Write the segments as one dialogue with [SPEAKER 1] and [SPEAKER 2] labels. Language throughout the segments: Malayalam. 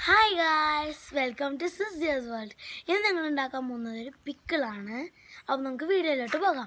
[SPEAKER 1] hi guys welcome to sisters world ഇന്ന് ഞങ്ങൾ ഉണ്ടാക്കാൻ പോകുന്നത് ഒരു പിക്കിളാണ് അപ്പം നമുക്ക് വീഡിയോയിലോട്ട് പോകാം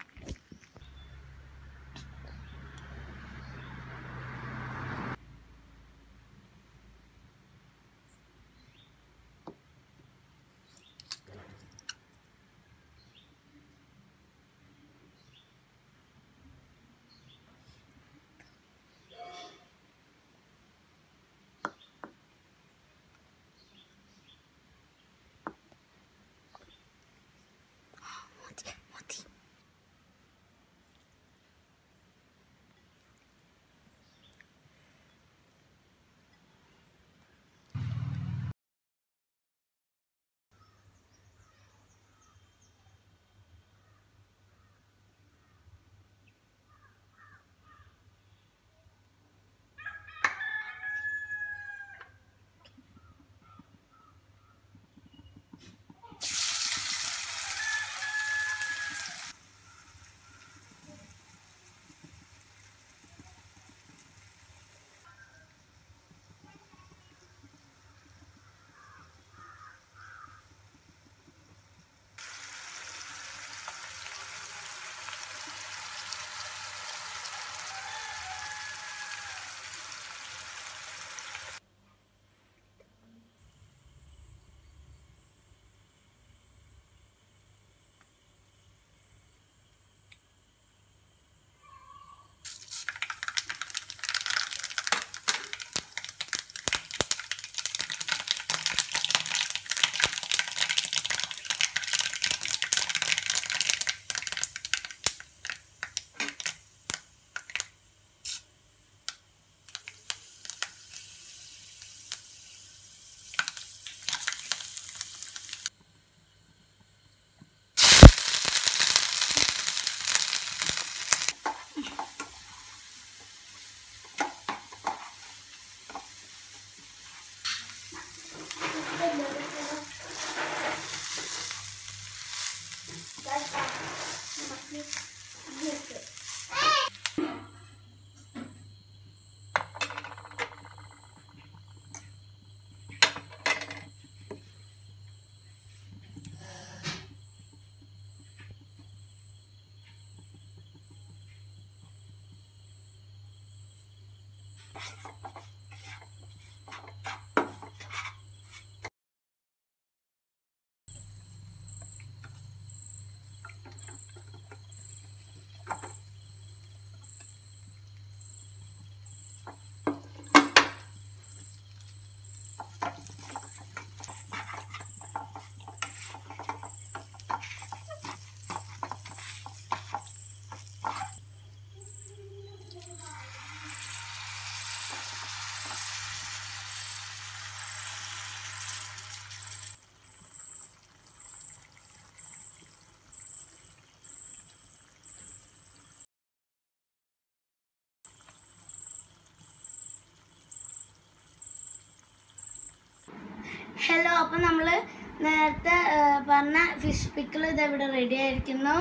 [SPEAKER 1] ഹലോ അപ്പം നമ്മൾ നേരത്തെ ആ, പറഞ്ഞ ഫിഷ് പിക്കിൾ ഇത് ഇവിടെ റെഡി ആയിരിക്കുന്നു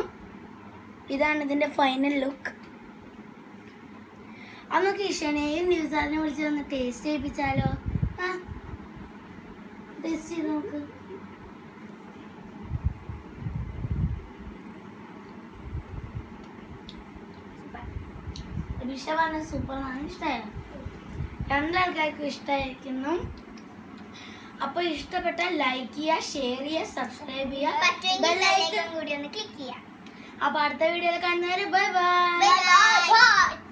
[SPEAKER 1] ഇതാണ് ഇതിൻ്റെ ഫൈനൽ ലുക്ക് അന്ന് കിഷനെയും ന്യൂസാറിനെ വിളിച്ച് ഒന്ന് ടേസ്റ്റ് ചെയ്യിപ്പിച്ചാലോ ആ ടേസ്റ്റ് ചെയ്ത് നോക്ക് ഋഷ പറഞ്ഞ സൂപ്പറാണ് ഇഷ്ടമായോ രണ്ടാൾക്കാർക്കും ഇഷ്ടമായിരിക്കുന്നു അപ്പൊ ഇഷ്ടപ്പെട്ട ലൈക്ക് ചെയ്യുക ഷെയർ ചെയ്യുക സബ്സ്ക്രൈബ് ചെയ്യുക
[SPEAKER 2] പറ്റുമെങ്കിൽ
[SPEAKER 1] Bell icon-
[SPEAKER 2] ബെല്ലൈക്കൺ കൂടി ഒന്ന് ക്ലിക്ക് ചെയ്യാം
[SPEAKER 1] അപ്പൊ അടുത്ത വീഡിയോയിൽ കാണുന്നവരെ ബൈ ബൈ
[SPEAKER 2] ബൈ ബൈ